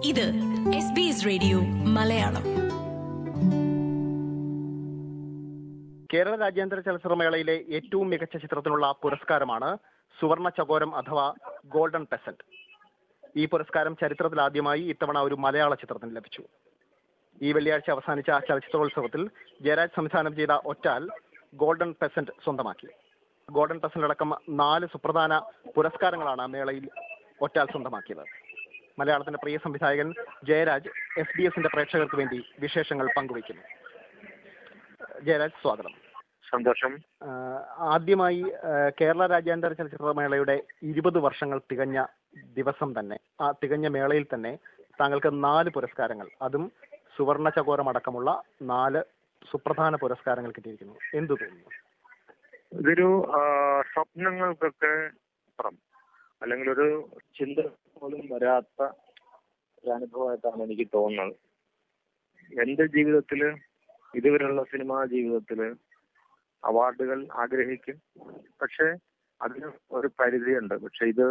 ഇത് S B S radio Malayalam Kerala രാജ്യാന്തര ചലച്ചിത്രമേളയിലെ ഏറ്റവും മികച്ച ചിത്രത്തിനുള്ള പുരസ്കാരമാണ് സുവർണ ചകോരം അഥവാ ഗോൾഡൻ പെസന്റ് ഈ പുരസ്കാരം ചരിത്രത്തിൽ ആദ്യമായി ഇത്തവണ ഒരു മലയാള ചിത്രത്തിന് ലഭിച്ചു ഈ വെള്ളിയാഴ്ച അവസാനിച്ച ചലച്ചിത്രോത്സവത്തിൽ ജയരാജ് സംവിധാനം ചെയ്ത ഒറ്റാൽ ഗോൾഡൻ പെസന്റ് സ്വന്തമാക്കി ഗോൾഡൻ പെസന്റ് അടക്കം നാല് സുപ്രധാന പുരസ്കാരങ്ങളാണ് മേളയിൽ ഒറ്റാൽ സ്വന്തമാക്കിയത് മലയാളത്തിന്റെ പ്രിയ സംവിധായകൻ ജയരാജ് എസ് ബി എസിന്റെ പ്രേക്ഷകർക്ക് വേണ്ടി വിശേഷങ്ങൾ പങ്കുവയ്ക്കുന്നു ജയരാജ് സ്വാഗതം സന്തോഷം ആഹ് ആദ്യമായി ആഹ് കേരള രാജ്യാന്തര ചലച്ചിത്രമേളയുടെ ഇരുപത് വർഷങ്ങൾ തികഞ്ഞ ദിവസം തന്നെ ആ തികഞ്ഞ മേളയിൽ തന്നെ താങ്കൾക്ക് നാല് പുരസ്കാരങ്ങൾ അതും സുവർണ ചകോരം അടക്കമുള്ള നാല് സുപ്രധാന പുരസ്കാരങ്ങൾ കിട്ടിയിരിക്കുന്നു എന്തു തോന്നുന്നു ഇതൊരു ആ, സ്വപ്നങ്ങൾക്കൊക്കെ അപ്പുറം അല്ലെങ്കിൽ ഒരു ചിന്ത പോലും വരാത്ത ഒരു അനുഭവമായിട്ടാണ് എനിക്ക് തോന്നുന്നത് എന്റെ ജീവിതത്തില് ഇതുവരെയുള്ള സിനിമാ ജീവിതത്തില് അവാർഡുകൾ ആഗ്രഹിക്കും പക്ഷെ അതിന് ഒരു പരിധിയുണ്ട് പക്ഷെ ഇത്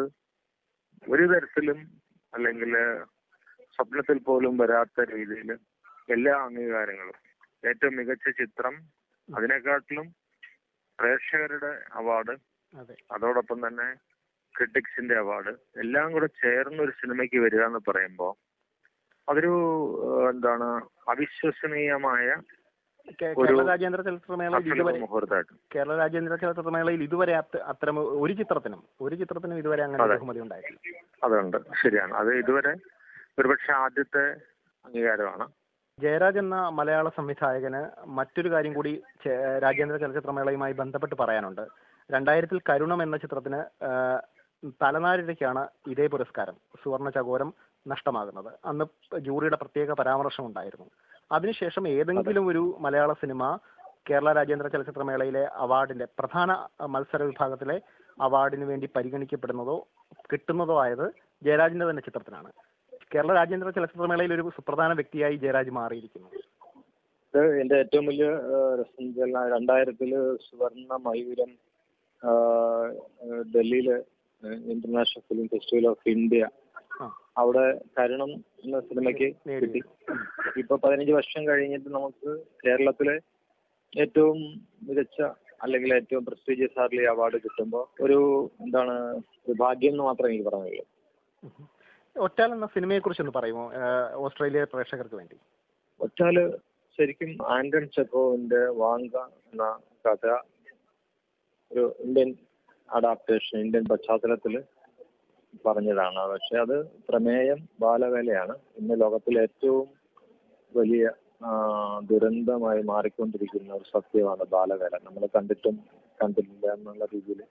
ഒരു തരത്തിലും അല്ലെങ്കിൽ സ്വപ്നത്തിൽ പോലും വരാത്ത രീതിയിൽ എല്ലാ അംഗീകാരങ്ങളും ഏറ്റവും മികച്ച ചിത്രം അതിനെക്കാട്ടിലും പ്രേക്ഷകരുടെ അവാർഡ് അതെ അതോടൊപ്പം തന്നെ ക്രിട്ടിക്സിന്റെ അവാർഡ് എല്ലാം കൂടെ ചേർന്ന് ഒരു സിനിമയ്ക്ക് വരിക എന്ന് പറയുമ്പോൾ അതൊരു ഏഹ്, എന്താണ് അവിശ്വസനീയമായ കേ- ഒരു കേരള രാജ്യാന്തര ചലച്ചിത്രമേളയിൽ അസുലഭ ഇതുവരെ മുഹൂർത്തമായിട്ട് കേരള രാജ്യാന്തര ചലച്ചിത്രമേളയിൽ ഇതുവരെ അത്ത- അത്തരം ഒരു ചിത്രത്തിനും ഒരു ചിത്രത്തിനും ഇതുവരെ അങ്ങനെ അതെ. ബഹുമതി ഉണ്ടായിട്ടില്ല അതുണ്ട് ശരിയാണ് അത് ഇതുവരെ ഒരുപക്ഷെ ആദ്യത്തെ അംഗീകാരമാണ് ജയരാജ് എന്ന മലയാള സംവിധായകന് മറ്റൊരു കാര്യം കൂടി ചെ- രാജ്യാന്തര ചലച്ചിത്രമേളയുമായി ബന്ധപ്പെട്ട് പറയാനുണ്ട് രണ്ടായിരത്തിൽ കരുണം എന്ന ചിത്രത്തിന് ആ, തലനാരിഴയ്ക്കാണ് ഇതേ പുരസ്കാരം സുവർണ ചകോരം നഷ്ടമാകുന്നത് അന്ന് ജൂറിയുടെ പ്രത്യേക പരാമർശം ഉണ്ടായിരുന്നു അതിനുശേഷം ഏതെങ്കിലും ഒരു മലയാള സിനിമ കേരള രാജ്യാന്തര ചലച്ചിത്രമേളയിലെ അവാർഡിന്റെ പ്രധാന മത്സര വിഭാഗത്തിലെ അവാർഡിന് വേണ്ടി പരിഗണിക്കപ്പെടുന്നതോ കിട്ടുന്നതോ ആയത് ജയരാജിന്റെ തന്നെ ചിത്രത്തിനാണ് കേരള രാജ്യാന്തര ചലച്ചിത്രമേളയിൽ ഒരു സുപ്രധാന വ്യക്തിയായി ജയരാജ് മാറിയിരിക്കുന്നു ഇത് എന്റെ ഏറ്റവും വലിയ ഏഹ്, രസം വെച്ചാൽ രണ്ടായിരത്തില് സുവർണ മയൂരം ആഹ്, ഏഹ്, ഡൽഹിയില് international film festival of India ആ. അവിടെ കരുണം എന്ന സിനിമയ്ക്ക് നേടി. കിട്ടി ഇപ്പൊ പതിനഞ്ച് വർഷം കഴിഞ്ഞിട്ട് നമുക്ക് കേരളത്തിലെ ഏറ്റവും മികച്ച അല്ലെങ്കിൽ ഏറ്റവും പ്രസ്റ്റീജിയസ് ആയിട്ടുള്ള ഈ അവാർഡ് കിട്ടുമ്പോൾ ഒരു എന്താണ് ഒരു ഭാഗ്യം എന്ന് മാത്രമേ എനിക്ക് പറയാനുള്ളൂ ഒറ്റാൽ എന്ന സിനിമയെ കുറിച്ച് ഒന്ന് പറയുമോ ഏഹ് ഓസ്ട്രേലിയ പ്രേക്ഷകർക്ക് വേണ്ടി ഒറ്റാല് ശരിക്കും ആന്റൺ ചെക്കോവിന്റെ വാങ്ക എന്ന കഥ ഒരു ഇന്ത്യൻ അഡാപ്റ്റേഷൻ ഇന്ത്യൻ പശ്ചാത്തലത്തിൽ പറഞ്ഞതാണ് പക്ഷെ അത് പ്രമേയം ബാലവേലയാണ് ഇന്ന് ലോകത്തിലെ ഏറ്റവും വലിയ ആ, ദുരന്തമായി മാറിക്കൊണ്ടിരിക്കുന്ന ഒരു സത്യമാണ് ബാലവേല നമ്മൾ കണ്ടിട്ടും കണ്ടിട്ടില്ല എന്നുള്ള രീതിയിൽ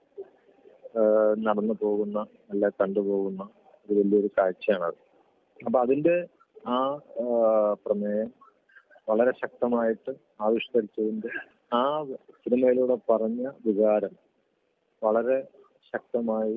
നടന്നു പോകുന്ന അല്ല കണ്ടുപോകുന്ന ഒരു വലിയൊരു കാഴ്ചയാണത് അപ്പൊ അതിന്റെ ആ ആ, പ്രമേയം വളരെ ശക്തമായിട്ട് ആവിഷ്കരിച്ചതിന്റെ ആ സിനിമയിലൂടെ പറഞ്ഞ വികാരം വളരെ ശക്തമായി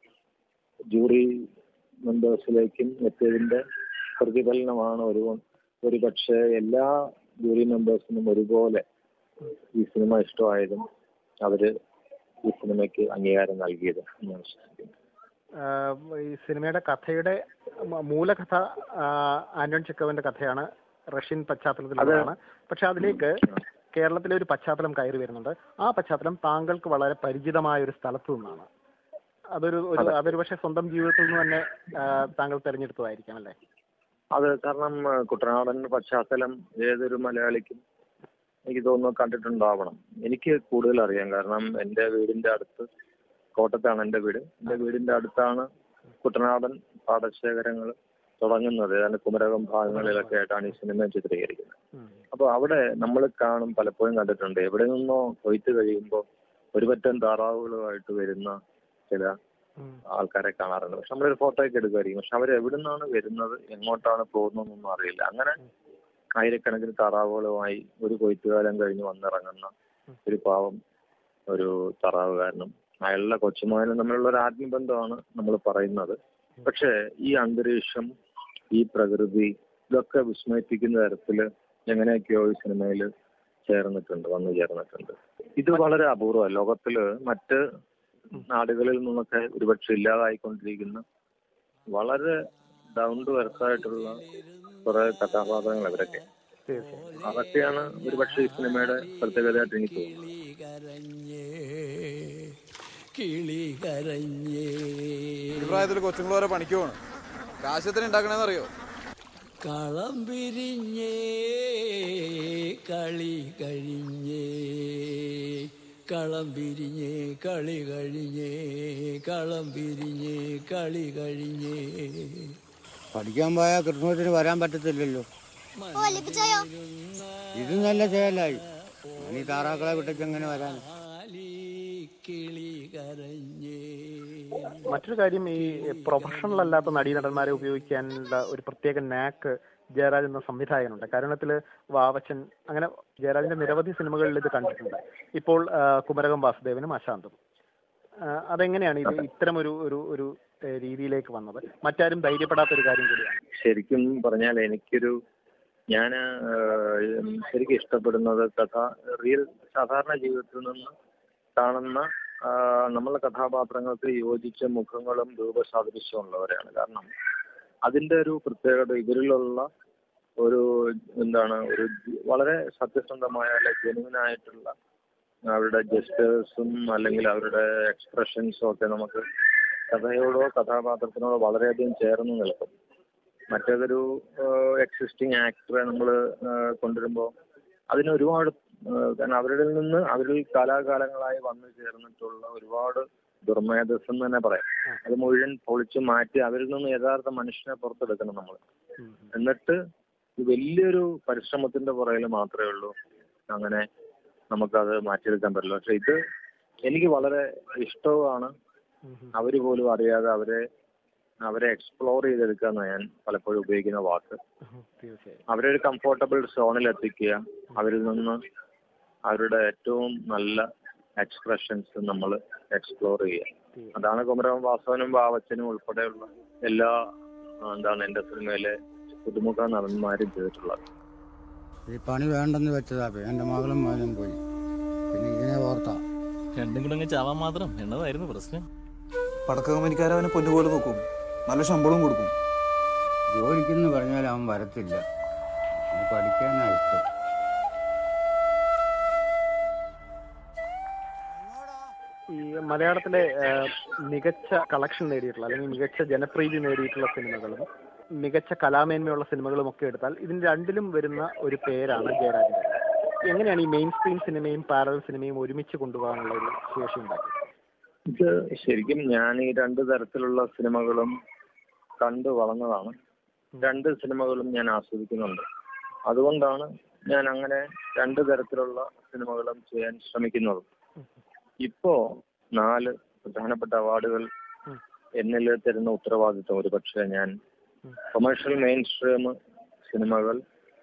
ജൂറി മെമ്പേഴ്സിലേക്കും എത്തിയതിന്റെ പ്രതിഫലനമാണ് ഒരു ഒരു പക്ഷേ എല്ലാ ജൂറി മെമ്പേഴ്സിനും ഒരുപോലെ ഈ സിനിമ ഇഷ്ടമായതും അവര് ഈ സിനിമയ്ക്ക് അംഗീകാരം നൽകിയത് ഞാൻ വിശ്വസിക്കുന്നു ഏഹ് ഈ സിനിമയുടെ കഥയുടെ മ- മൂലകഥ ആഹ് ആന്റൺ ചെക്കോവിന്റെ കഥയാണ് റഷ്യൻ പശ്ചാത്തലത്തിലുള്ളതാണ് പക്ഷെ അതിലേക്ക് കേരളത്തിലെ ഒരു പശ്ചാത്തലം കയറി വരുന്നുണ്ട് ആ പശ്ചാത്തലം താങ്കൾക്ക് വളരെ പരിചിതമായ ഒരു സ്ഥലത്തു നിന്നാണ് അതൊരു ഒരു അതൊരു പക്ഷെ സ്വന്തം ജീവിതത്തിൽ നിന്ന് തന്നെ ആഹ് താങ്കൾ തെരഞ്ഞെടുത്തതായിരിക്കാം അല്ലേ അത് കാരണം ആ, കുട്ടനാടൻ പശ്ചാത്തലം ഏതൊരു മലയാളിക്കും എനിക്ക് തോന്നുന്നു കണ്ടിട്ടുണ്ടാവണം എനിക്ക് കൂടുതൽ അറിയാം കാരണം എന്റെ വീടിന്റെ അടുത്ത് കോട്ടത്താണ് എന്റെ വീട് എന്റെ വീടിന്റെ അടുത്താണ് കുട്ടനാടൻ പാടശേഖരങ്ങൾ തുടങ്ങുന്നത് ഏതാണ്ട് കുമരകം ഭാഗങ്ങളിലൊക്കെ ആയിട്ടാണ് ഈ സിനിമ ചിത്രീകരിക്കുന്നത് ഉം. അപ്പൊ അവിടെ നമ്മൾ കാണും പലപ്പോഴും കണ്ടിട്ടുണ്ട് എവിടെ നിന്നോ കൊയ്ത്ത് കഴിയുമ്പോൾ ഒരു പറ്റം താറാവുകളുമായിട്ട് വരുന്ന ചില ഉം. ആൾക്കാരെ കാണാറുണ്ട് പക്ഷെ നമ്മളൊരു ഫോട്ടോ ഒക്കെ എടുക്കുമായിരിക്കും പക്ഷെ അവർ എവിടെ നിന്നാണ് വരുന്നത് എങ്ങോട്ടാണ് പോകുന്നതെന്നൊന്നും അറിയില്ല അങ്ങനെ ആയിരക്കണക്കിന് താറാവുകളുമായി ഒരു കൊയ്ത്തുകാലം കഴിഞ്ഞ് വന്നിറങ്ങുന്ന ഒരു പാവം ഒരു താറാവുകാരനും അയാളുടെ കൊച്ചുമകനും തമ്മിലുള്ള ഒരു ആത്മബന്ധമാണ് നമ്മൾ പറയുന്നത് പക്ഷേ ഈ അന്തരീക്ഷം ഈ പ്രകൃതി ഇതൊക്കെ വിസ്മയിപ്പിക്കുന്ന തരത്തില് എങ്ങനെയൊക്കെയോ ഈ സിനിമയിൽ ചേർന്നിട്ടുണ്ട് വന്നു ചേർന്നിട്ടുണ്ട് ഇത് വളരെ അപൂർവമാണ് ലോകത്തില് മറ്റ് നാടുകളിൽ നിന്നൊക്കെ ഒരുപക്ഷെ ഇല്ലാതായിക്കൊണ്ടിരിക്കുന്ന വളരെ ഡൗൺ ടു എർത്തായിട്ടുള്ള കുറെ കഥാപാത്രങ്ങൾ ഇവരൊക്കെ തീർച്ചയായും അതൊക്കെയാണ് ഒരുപക്ഷെ ഈ സിനിമയുടെ പ്രത്യേകതയായിട്ട് എനിക്ക് തോന്നുന്നത് കിളി കരഞ്ഞേ ഈ പ്രായത്തിൽ കൊച്ചുങ്ങൾ വരെ പണിക്ക് പോണ് കാശത്തിന് ഉണ്ടാക്കണേന്ന് അറിയോ കളം പിരിഞ്ഞേ കളി കഴിഞ്ഞേ കളം പിരിഞ്ഞേ കളി കഴിഞ്ഞേ കളം പിരിഞ്ഞേ കളി കഴിഞ്ഞേ പഠിക്കാൻ പോയാൽ കൃഷ്ണത്തിന് വരാൻ പറ്റത്തില്ലല്ലോ ഇത് നല്ല ചെയ്യലായി ഇനി താറാക്കളെ വിട്ടേക്ക് എങ്ങനെ വരാൻ ആലി കിളി കരഞ്ഞേ മറ്റൊരു കാര്യം ഈ പ്രൊഫഷണൽ അല്ലാത്ത നടീനടന്മാരെ ഉപയോഗിക്കാനുള്ള ഒരു പ്രത്യേക നാക്ക് ജയരാജ് എന്ന സംവിധായകനുണ്ട് കാരണത്തില് വാവച്ചൻ അങ്ങനെ ജയരാജിന്റെ നിരവധി സിനിമകളിൽ ഇത് കണ്ടിട്ടുണ്ട് ഇപ്പോൾ ആ, കുമരകം വാസുദേവനും അശാന്തും ആ, അതെങ്ങനെയാണ് ഇത് ഇത്തരം ഒരു ഒരു ഒരു ഏ, രീതിയിലേക്ക് വന്നത് മറ്റാരും ധൈര്യപ്പെടാത്ത ഒരു കാര്യം കൂടിയാണ് ശരിക്കും പറഞ്ഞാൽ എനിക്കൊരു ഞാൻ ശരിക്കും ഇഷ്ടപ്പെടുന്നത് കഥ റിയൽ സാധാരണ ജീവിതത്തിൽ നിന്ന് കാണുന്ന ആ, നമ്മളെ കഥാപാത്രങ്ങൾക്ക് യോജിച്ച മുഖങ്ങളും രൂപസാദൃശ്യവും ഉള്ളവരെയാണ് കാരണം അതിന്റെ ഒരു പ്രത്യേകത ഇവരിലുള്ള ഒരു എന്താണ് ഒരു ജി- വളരെ സത്യസന്ധമായ അല്ലെ ജെനുവിൻ ആയിട്ടുള്ള അവരുടെ ജസ്റ്റേഴ്സും അല്ലെങ്കിൽ അവരുടെ എക്സ്പ്രഷൻസും ഒക്കെ നമുക്ക് കഥയോടോ കഥാപാത്രത്തിനോടോ വളരെയധികം ചേർന്ന് നിൽക്കും മറ്റേതൊരു എക്സിസ്റ്റിംഗ് ആക്ടറെ നമ്മൾ കൊണ്ടുവരുമ്പോൾ അതിന് ഒരുപാട് ആ, കാരണം അവരിൽ നിന്ന് അവരിൽ കാലാകാലങ്ങളായി വന്നു ചേർന്നിട്ടുള്ള ഒരുപാട് ദുർമേധസ് എന്ന് തന്നെ പറയാം അത് മുഴുവൻ പൊളിച്ചു മാറ്റി അവരിൽ നിന്ന് യഥാർത്ഥ മനുഷ്യനെ പുറത്തെടുക്കണം നമ്മൾ എന്നിട്ട് ഇത് വലിയൊരു പരിശ്രമത്തിന്റെ പുറകിൽ മാത്രമേ ഉള്ളൂ അങ്ങനെ നമുക്കത് മാറ്റിയെടുക്കാൻ പറ്റില്ല പക്ഷെ ഇത് എനിക്ക് വളരെ ഇഷ്ടവുമാണ് അവര് പോലും അറിയാതെ അവരെ അവരെ എക്സ്പ്ലോർ ചെയ്തെടുക്കുക എന്നാണ് ഞാൻ പലപ്പോഴും ഉപയോഗിക്കുന്ന വാക്ക് തീർച്ചയായും അവരെ ഒരു കംഫോർട്ടബിൾ സോണിൽ എത്തിക്കുക അവരിൽ നിന്ന് അവരുടെ ഏറ്റവും നല്ല എക്സ്പ്രഷൻസ് നമ്മൾ എക്സ്പ്ലോർ ചെയ്യുക അതാണ് കുമരകം വാസവനും വാവച്ചനും ഉൾപ്പെടെയുള്ള എല്ലാ ആ, എന്താണ് എന്റെ സിനിമയിലെ പുതുമുഖ നടന്മാരും ചെയ്തിട്ടുള്ളത് ഈ പണി വേണ്ടെന്ന് വെച്ചതാ ഇപ്പൊ. എന്റെ മകളും മകനും പോയി പിന്നെ ഇതിനെ ഓർത്താ രണ്ടും കൂടെ അങ്ങ് ചാവാൻ മാത്രം എന്നതായിരുന്നു പ്രശ്നം പടക്ക കമ്പനിക്കാരെ അവനെ പൊന്നുപോലെ നോക്കും നല്ല ശമ്പളവും കൊടുക്കും ജോലിക്കെന്ന് പറഞ്ഞാൽ അവൻ വരത്തില്ല അവന് പഠിക്കാനാ ഇഷ്ടം ഈ മലയാളത്തിലെ ആ, മികച്ച കളക്ഷൻ നേടിയിട്ടുള്ള അല്ലെങ്കിൽ മികച്ച ജനപ്രീതി നേടിയിട്ടുള്ള സിനിമകളും മികച്ച കലാമേന്മയുള്ള സിനിമകളും ഒക്കെ എടുത്താൽ ഇതിന് രണ്ടിലും വരുന്ന ഒരു പേരാണ് ജയരാജൻ എങ്ങനെയാണ് ഈ മെയിൻ സ്ട്രീം സിനിമയും പാരൽ സിനിമയും ഒരുമിച്ച് കൊണ്ടുപോകാനുള്ള ഒരു ശേഷി ഉണ്ടാക്കിയത് ഇത് ശരിക്കും ഞാൻ ഈ രണ്ട് തരത്തിലുള്ള സിനിമകളും കണ്ടു വളർന്നതാണ് രണ്ട് സിനിമകളും ഞാൻ ആസ്വദിക്കുന്നുണ്ട് അതുകൊണ്ടാണ് ഞാൻ അങ്ങനെ രണ്ട് തരത്തിലുള്ള സിനിമകളും ചെയ്യാൻ ശ്രമിക്കുന്നത് ഇപ്പോ നാല് പ്രധാനപ്പെട്ട അവാർഡുകൾ എന്നിൽ തരുന്ന ഉത്തരവാദിത്വം ഒരുപക്ഷെ ഞാൻ കൊമേഴ്ഷ്യൽ മെയിൻ സ്ട്രീം സിനിമകൾ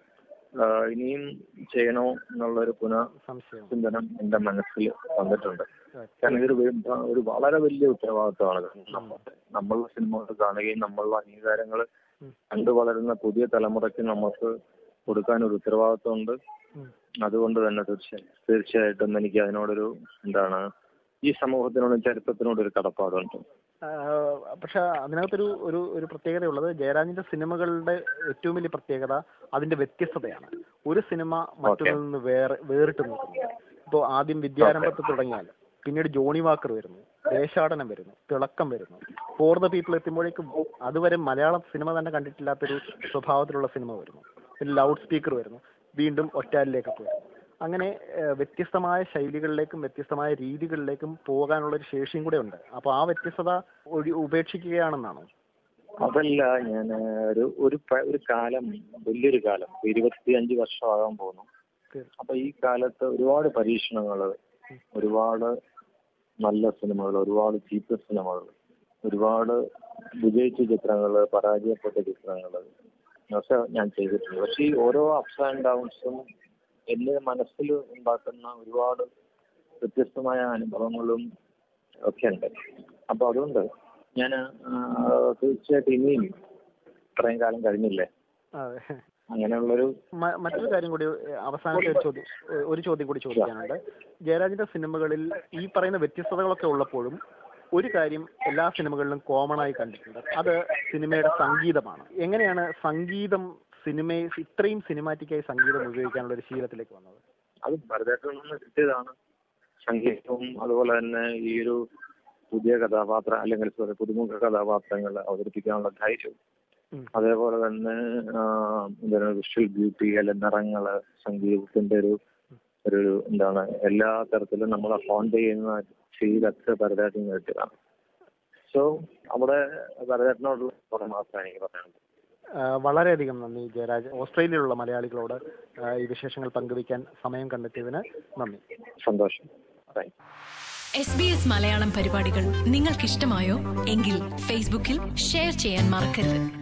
ആ, ഇനിയും ചെയ്യണോ എന്നുള്ളൊരു സംശയം പുനഃചിന്തനം എന്റെ മനസ്സിൽ വന്നിട്ടുണ്ട് കാരണം ഇതൊരു വേ- ഒരു വളരെ വലിയ ഉത്തരവാദിത്തമാണ് നമ്മൾ നമ്മളുടെ സിനിമകൾ കാണുകയും നമ്മളുടെ അംഗീകാരങ്ങൾ കണ്ടു വളരുന്ന പുതിയ തലമുറയ്ക്ക് നമുക്ക് കൊടുക്കാൻ ഒരു ഉത്തരവാദിത്തമുണ്ട് അതുകൊണ്ട് തന്നെ തീർച്ചയായും തീർച്ചയായിട്ടും എനിക്ക് അതിനോടൊരു എന്താണ് ഈ സമൂഹത്തിനോടും ചരിത്രത്തിനോടും ഒരു കടപ്പാടുണ്ട് ആഹ് പക്ഷെ അതിനകത്തൊരു ഒരു ഒരു പ്രത്യേകതയുള്ളത് ജയരാജിന്റെ സിനിമകളുടെ ഏറ്റവും വലിയ പ്രത്യേകത അതിന്റെ വ്യത്യസ്തതയാണ് ഒരു സിനിമ മറ്റൊന്നിൽ നിന്ന് വേറെ വേറിട്ട് നിൽക്കുന്നു ഇപ്പോൾ ആദ്യം വിദ്യാരംഭത്തിൽ തുടങ്ങിയാൽ പിന്നീട് ജോണി വാക്കർ വരുന്നു ദേശാടനം വരുന്നു തിളക്കം വരുന്നു ഫോർ ദ പീപ്പിൾ എത്തുമ്പോഴേക്കും അതുവരെ മലയാള സിനിമ തന്നെ കണ്ടിട്ടില്ലാത്തൊരു സ്വഭാവത്തിലുള്ള സിനിമ വരുന്നു പിന്നെ ലൗഡ് സ്പീക്കർ വരുന്നു വീണ്ടും ഒറ്റാലിലേക്കൊക്കെ വരുന്നു അങ്ങനെ ഏഹ്, വ്യത്യസ്തമായ ശൈലികളിലേക്കും വ്യത്യസ്തമായ രീതികളിലേക്കും പോകാനുള്ള ഒരു ശേഷിയും കൂടെ ഉണ്ട് അപ്പൊ ആ വ്യത്യസ്തത ഒഴി- ഉപേക്ഷിക്കുകയാണെന്നാണോ അതല്ല ഞാൻ ഒരു ഒരു പ- ഒരു കാലം വലിയൊരു കാലം ഇരുപത്തിയഞ്ച് വർഷമാകാൻ പോകുന്നു അപ്പൊ ഈ കാലത്ത് ഒരുപാട് പരീക്ഷണങ്ങൾ ഒരുപാട് നല്ല സിനിമകൾ ഒരുപാട് ചീത്ത സിനിമകൾ ഒരുപാട് വിജയിച്ച ചിത്രങ്ങൾ പരാജയപ്പെട്ട ചിത്രങ്ങൾ ഒക്കെ ഞാൻ ചെയ്തിട്ടുണ്ട് പക്ഷെ ഈ ഓരോ അപ്സ് ആൻഡ് ഡൗൺസും എന്റെ മനസ്സിൽ ഉണ്ടാക്കുന്ന ഒരുപാട് വ്യത്യസ്തമായ അനുഭവങ്ങളും ഒക്കെ ഉണ്ട് അപ്പൊ അതുകൊണ്ട് ഞാൻ തീർച്ചയായിട്ടും ഇനിയും ഇത്രയും കാലം കഴിഞ്ഞില്ലേ അതെ അങ്ങനെയുള്ളൊരു മ- മറ്റൊരു കാര്യം കൂടി ഏഹ്, അവസാനത്തെ ഒരു ചോദ്യം ഏഹ്, ഒരു ചോദ്യം കൂടി ചോദിക്കാനുണ്ട് ജയരാജിന്റെ സിനിമകളിൽ ഈ പറയുന്ന വ്യത്യസ്തതകളൊക്കെ ഉള്ളപ്പോഴും ഒരു കാര്യം എല്ലാ സിനിമകളിലും കോമൺ ആയി കണ്ടിട്ടുണ്ട് അത് സിനിമയുടെ സംഗീതമാണ് എങ്ങനെയാണ് സംഗീതം സിനിമയെ ഇത്രയും സിനിമാറ്റിക്കായി സംഗീതം ഉപയോഗിക്കാനുള്ള ഒരു ശീലത്തിലേക്ക് വന്നത് അത് ഭരതേട്ടനിൽ നിന്ന് കിട്ടിയതാണ് സംഗീതവും അതുപോലെ തന്നെ ഈ ഒരു പുതിയ കഥാപാത്ര അല്ലെങ്കിൽ sorry, പുതുമുഖ കഥാപാത്രങ്ങൾ അവതരിപ്പിക്കാനുള്ള ധൈര്യവും ഉം. അതേപോലെ തന്നെ ആ, എന്താണ് വിഷ്വൽ ബ്യൂട്ടി അല്ലെ നിറങ്ങള് സംഗീതത്തിന്റെ ഒരു ഒരു എന്താണ് എല്ലാ തരത്തിലും നമ്മളെ ഹോൺ ചെയ്യുന്ന ഫീലൊക്കെ ഭരതേട്ടൻ കിട്ടിയതാണ് സോ അവിടെ ഭരതേട്ടനോടുള്ള കുറെ മാത്രമാണ് എനിക്ക് പറയാനുള്ളത് ആ, വളരെയധികം നന്ദി ജയരാജ് ഓസ്ട്രേലിയയിലുള്ള മലയാളികളോട് ആ, ഈ വിശേഷങ്ങൾ പങ്കുവയ്ക്കാൻ സമയം കണ്ടെത്തിയതിന് നന്ദി സന്തോഷം thank S B S Malayalam പരിപാടികൾ നിങ്ങൾക്കിഷ്ടമായോ എങ്കിൽ ഫേസ്ബുക്കിൽ ഷെയർ ചെയ്യാൻ മറക്കരുത്